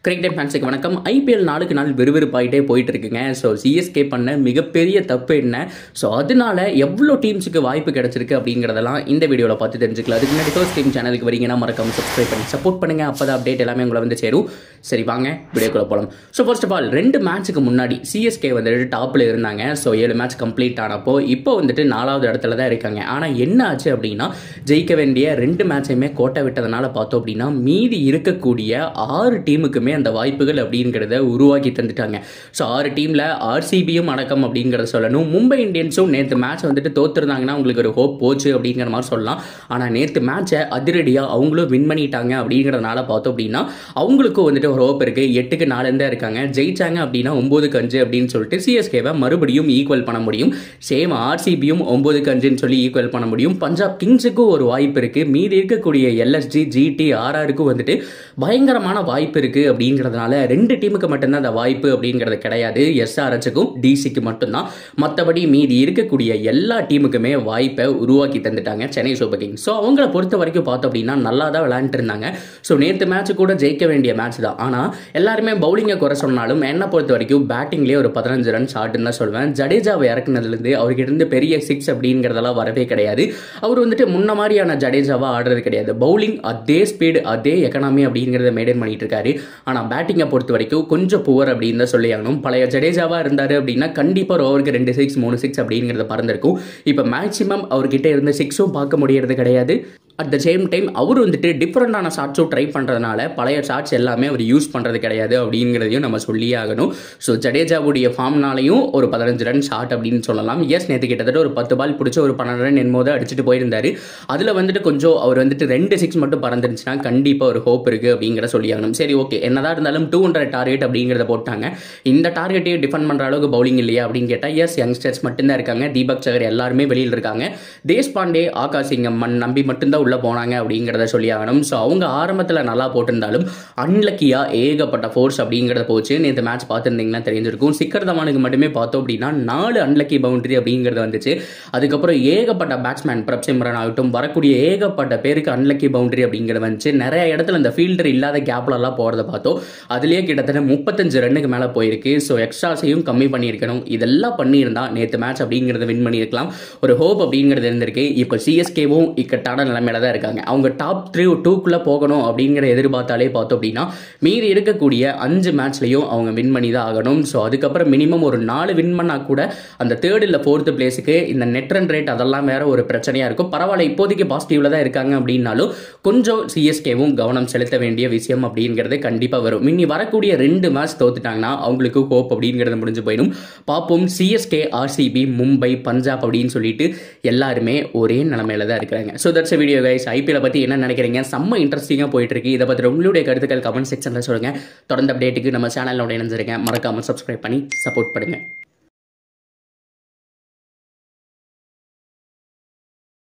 cricket ஃபேன்ஸுக்கு வணக்கம் IPL நாளுக்கு நாள் விறுவிறுப்பாயிட்டே போயிட்டு இருக்குங்க ஸோ சிஎஸ்கே பண்ண மிகப்பெரிய தப்பு என்ன ஸோ அதனால எவ்வளோ டீம்ஸுக்கு வாய்ப்பு கிடைச்சிருக்கு அப்படிங்கிறதெல்லாம் இந்த வீடியோவில் பார்த்து தெரிஞ்சுக்கலாம் அதுக்கு முன்னாடி ஃபர்ஸ்ட் டீம் சேனலுக்கு வரீங்கன்னா மறக்காம சப்ஸ்கிரைப் பண்ணி சப்போர்ட் பண்ணுங்க அப்போ தான் அப்டேட் எல்லாமே உங்களை வந்து சேரும் சரி வாங்க வீடியோக்குள்ள போகலாம் ஸோ ஃபர்ஸ்ட் ஆஃப் ஆல் ரெண்டு மேட்ச்சுக்கு முன்னாடி சிஎஸ்கே வந்துட்டு டாப்பில் இருந்தாங்க ஸோ ஏழு மேட்ச் கம்ப்ளீட் ஆனப்போ இப்போ வந்துட்டு நாலாவது இடத்துல தான் இருக்காங்க ஆனால் என்ன ஆச்சு அப்படின்னா ஜெயிக்க வேண்டிய ரெண்டு மேட்சையுமே கோட்டை விட்டதுனால பார்த்தோம் அப்படின்னா மீதி இருக்கக்கூடிய ஆறு டீமுக்குமே அந்த வாய்ப்புகள் அப்படிங்கிறத உருவாக்கி தந்துட்டாங்க ஸோ ஆறு டீமில் ஆர்சிபியும் அடக்கம் அப்படிங்கிறத சொல்லணும் மும்பை இந்தியன்ஸும் நேற்று மேட்ச் வந்துட்டு தோத்துருந்தாங்கன்னா உங்களுக்கு ஒரு ஹோப் போச்சு அப்படிங்கிற மாதிரி சொல்லலாம் ஆனால் நேற்று மேட்சை அதிரடியாக அவங்களும் வின் பண்ணிட்டாங்க அப்படிங்கிறதுனால பார்த்தோம் அப்படின்னா அவங்களுக்கும் வந்துட்டு ஒரு ஹோப் இருக்குது எட்டுக்கு நாலு தான் இருக்காங்க ஜெயிச்சாங்க அப்படின்னா ஒம்போதுக்கு அஞ்சு அப்படின்னு சொல்லிட்டு சிஎஸ்கேவை மறுபடியும் ஈக்குவல் பண்ண முடியும் சேம் ஆர்சிபியும் ஒம்போதுக்கு அஞ்சுன்னு சொல்லி ஈக்குவல் பண்ண முடியும் பஞ்சாப் கிங்ஸுக்கும் ஒரு வாய்ப்பு இருக்குது மீதி இருக்கக்கூடிய எல்எஸ்ஜி ஜிடி ஆர்ஆருக்கும் வந்துட்டு பயங்கரமான வாய்ப்பு இருக்குது அப்படிங்கிறதுனால ரெண்டு டீமுக்கு மட்டும்தான் அந்த வாய்ப்பு அப்படிங்கிறது கிடையாது எஸ்ஆர்ஹெச்சுக்கும் டிசிக்கு மட்டும்தான் மற்றபடி மீதி இருக்கக்கூடிய எல்லா டீமுக்குமே வாய்ப்பை உருவாக்கி தந்துட்டாங்க சென்னை சூப்பர் கிங்ஸ் ஸோ அவங்கள பொறுத்த வரைக்கும் பார்த்தோம் அப்படின்னா நல்லா தான் விளையாண்டுட்டு இருந்தாங்க ஸோ நேற்று மேட்ச் கூட ஜெயிக்க வேண்டிய மேட்ச் தான் ஆனால் எல்லாருமே பவுலிங்கை குறை சொன்னாலும் என்னை பொறுத்த வரைக்கும் பேட்டிங்லேயே ஒரு பதினஞ்சு ரன் ஷாட்டுன்னு தான் சொல்வேன் ஜடேஜாவை இறக்குனதுலேருந்து அவர்கிட்ட இருந்து பெரிய சிக்ஸ் அப்படிங்கிறதெல்லாம் வரவே கிடையாது அவர் வந்துட்டு முன்ன மாதிரியான ஜடேஜாவா ஆடுறது கிடையாது பவுலிங் அதே ஸ்பீடு அதே எக்கனாமி அப்படிங்கிறத மெயின்டைன் பண்ணிட்டு இருக்காரு ஆனால் பேட்டிங்கை பொறுத்த வரைக்கும் கொஞ்சம் புவர் அப்படின்னு தான் சொல்லி ஆகணும் பழைய ஜடேஜாவா இருந்தார் அப்படின்னா கண்டிப்பாக ஒரு ஓவருக்கு ரெண்டு சிக்ஸ் மூணு சிக்ஸ் அப்படிங்கிறத பறந்திருக்கும் இப்போ மேக்ஸிமம் அவர்கிட்ட இருந்த சிக்ஸும் பார்க்க முடியறது கிடையாது அட் த சேம் டைம் அவர் வந்துட்டு டிஃப்ரெண்டான ஷாட்ஸும் ட்ரை பண்ணுறதுனால பழைய ஷாட்ஸ் எல்லாமே அவர் யூஸ் பண்ணுறது கிடையாது அப்படிங்கிறதையும் நம்ம சொல்லியே ஆகணும் ஸோ ஜடேஜாவுடைய ஃபார்ம்னாலையும் ஒரு பதினஞ்சு ரன் ஷாட் அப்படின்னு சொல்லலாம் எஸ் நேற்று கிட்டத்தட்ட ஒரு பத்து பால் பிடிச்சி ஒரு பன்னெண்டு ரன் என்போது அடிச்சுட்டு போயிருந்தார் அதில் வந்துட்டு கொஞ்சம் அவர் வந்துட்டு ரெண்டு சிக்ஸ் மட்டும் பறந்துருந்துச்சுன்னா கண்டிப்பாக ஒரு ஹோப் இருக்குது அப்படிங்கிற சொல்லி ஆகணும் சரி ஓகே என்னதான் இருந்தாலும் டூ ஹண்ட்ரட் டார்கெட் அப்படிங்கிறத போட்டாங்க இந்த டார்கெட்டையும் டிஃபெண்ட் பண்ணுற அளவுக்கு பவுலிங் இல்லையா அப்படின்னு கேட்டால் எஸ் யங்ஸ்டர்ஸ் மட்டும்தான் இருக்காங்க தீபக் சகர் எல்லாருமே வெளியில் இருக்காங்க தேஷ்பாண்டே ஆகாஷ் சிங்கம்மன் நம்பி மட்டும்தான் உள்ளே போனாங்க அப்படிங்கிறத சொல்லி ஆகணும் ஸோ அவங்க ஆரம்பத்தில் நல்லா போட்டிருந்தாலும் அன்லக்கியாக ஏகப்பட்ட ஃபோர்ஸ் அப்படிங்கிறத போச்சு நேற்று மேட்ச் பார்த்துருந்தீங்கன்னா தெரிஞ்சிருக்கும் சிக்கர் தவானுக்கு மட்டுமே பார்த்தோம் அப்படின்னா நாலு அன்லக்கி பவுண்டரி அப்படிங்கிறது வந்துச்சு அதுக்கப்புறம் ஏகப்பட்ட பேட்ஸ்மேன் பிரப் சிம்ரன் ஆகட்டும் வரக்கூடிய ஏகப்பட்ட பேருக்கு அன்லக்கி பவுண்டரி அப்படிங்கிறது வந்துச்சு நிறைய இடத்துல இந்த ஃபீல்டர் இல்லாத கேப்லலாம் போகிறத பார்த்தோம் அதுலேயே கிட்டத்தட்ட முப்பத்தஞ்சு ரன்னுக்கு மேலே போயிருக்கு ஸோ எக்ஸ்ட்ராஸையும் கம்மி பண்ணியிருக்கணும் இதெல்லாம் பண்ணியிருந்தா நேற்று மேட்ச் அப்படிங்கிறத வின் பண்ணியிருக்கலாம் ஒரு ஹோப் அப்படிங்கிறது இருந்திருக்கு இப்போ சிஎஸ்கேவும் இக்கட்டான நிலைமையில தான் இருக்காங்க அவங்க டாப் த்ரீ டூக்குள்ளே போகணும் அப்படிங்கிற எதிர்பார்த்தாலே பார்த்தோம் அப்படின்னா மீதி இருக்கக்கூடிய அஞ்சு மேட்ச்லையும் அவங்க வின் பண்ணி தான் ஆகணும் ஸோ அதுக்கப்புறம் மினிமம் ஒரு நாலு வின் பண்ணால் கூட அந்த தேர்ட் இல்லை ஃபோர்த்து பிளேஸுக்கு இந்த நெட் ரன் ரேட் அதெல்லாம் வேற ஒரு பிரச்சனையாக இருக்கும் பரவாயில்ல இப்போதைக்கு பாசிட்டிவில் தான் இருக்காங்க அப்படின்னாலும் கொஞ்சம் சிஎஸ்கேவும் கவனம் செலுத்த வேண்டிய விஷயம் அப்படிங்கிறது கண்டிப்பாக வரும் இனி வரக்கூடிய ரெண்டு மேட்ச் தோத்துட்டாங்கன்னா அவங்களுக்கு ஹோப் அப்படிங்கிறது முடிஞ்சு போயிடும் பார்ப்போம் சிஎஸ்கே ஆர்சிபி மும்பை பஞ்சாப் அப்படின்னு சொல்லிட்டு எல்லாருமே ஒரே நிலமையில தான் இருக்கிறாங்க so that's video guys IPL பற்றி என்ன நினைக்கிறீங்க செம்ம இன்ட்ரெஸ்டிங்காக போயிட்டு இருக்கு இதை பற்றி உங்களுடைய கருத்துக்கள் கமெண்ட் செக்ஷனில் சொல்லுங்கள் தொடர்ந்து அப்டேட்டுக்கு நம்ம சேனலில் இணைஞ்சிருங்க மறக்காமல் சப்ஸ்கிரைப் பண்ணி சப்போர்ட் பண்ணுங்கள்